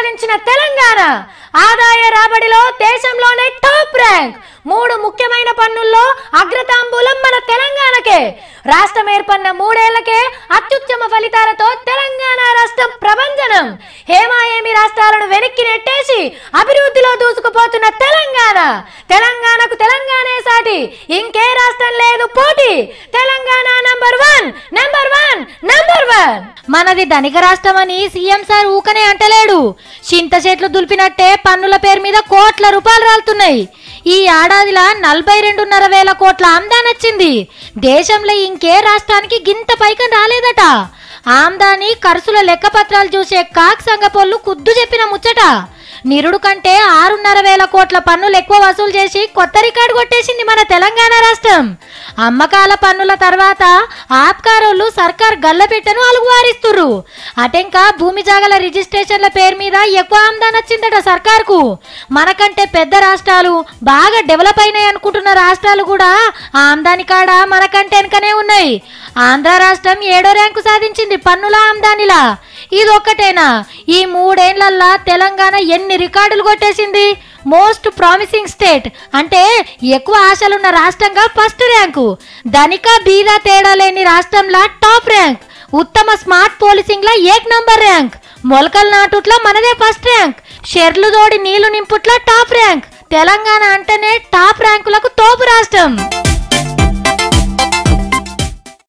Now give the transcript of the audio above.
సాధించిన తెలంగాణ ఆదాయ రాబడిలో దేశంలోనే టాప్ ర్యాంక్ మూడు ముఖ్యమైన పన్నుల్లో అగ్రతాంబూలం మన తెలంగాణకే రాష్ట్రం ఏర్పడిన మూడేళ్లకే అత్యుత్తమ ఫలితాలతో తెలంగాణ రాష్ట్రం ప్రభంజనం హేమాయేమి రాష్ట్రాలను వెనక్కి నెట్టేసి అభివృద్ధిలో దూసుకుపోతున్న తెలంగాణ తెలంగాణకు తెలంగాణే సాటి ఇంకే రాష్ట్రం లేదు పోటీ Telangana number one number one number one మనది ధనిక రాష్ట్రం అని సీఎం సార్ ఊకనే అంటలేడు చింత చెట్లు దులిపినట్టే పన్నుల పేరు మీద కోట్ల రూపాయలు రాలుతున్నాయి ఈ ఏడాదిలా నలభై రెండున్నర వేల కోట్ల ఆమ్దాన్ వచ్చింది దేశంలో ఇంకే రాష్ట్రానికి గింత పైకం రాలేదట ఆమ్దాని ఖర్చుల లెక్కపత్రాలు చూసే కాక్ సంగపోళ్ళు కుద్దు చెప్పిన ముచ్చట నిరుడు కంటే ఆరున్నర వేల కోట్ల పన్నులు ఎక్కువ వసూలు చేసి కొత్త రికార్డు కొట్టేసింది మన తెలంగాణ రాష్ట్రం అమ్మకాల పన్నుల తర్వాత ఆప్కారోళ్ళు సర్కార్ గల్లపెట్టను అలుగువారిస్తుర్రు అటెంకా భూమి జాగల రిజిస్ట్రేషన్ల పేరు మీద ఎక్కువ ఆమ్దాన్ వచ్చిందట సర్కార్కు మనకంటే పెద్ద రాష్ట్రాలు బాగా డెవలప్ అయినాయి అనుకుంటున్న రాష్ట్రాలు కూడా ఆమ్దాని కాడ మనకంటే వెనకనే ఉన్నాయి ఆంధ్ర రాష్ట్రం ఏడో ర్యాంకు సాధించింది పన్నుల ఆమ్దానిలా ఇదొక్కటేనా ఈ మూడేళ్లల్లా తెలంగాణ ఎన్ని రికార్డులు కొట్టేసింది మోస్ట్ ప్రామిసింగ్ స్టేట్ అంటే ఎక్కువ ఆశలున్న రాష్ట్రంగా ఫస్ట్ ర్యాంకు ధనిక బీద తేడా లేని రాష్ట్రంలా టాప్ ర్యాంక్ ఉత్తమ స్మార్ట్ పోలీసింగ్ లా ఏక్ నంబర్ ర్యాంక్ మొలకల నాటుట్లా మనదే ఫస్ట్ ర్యాంక్ షెర్లు తోడి నీళ్లు నింపుట్లా టాప్ ర్యాంక్ తెలంగాణ అంటేనే టాప్ ర్యాంకులకు తోపు రాష్ట్రం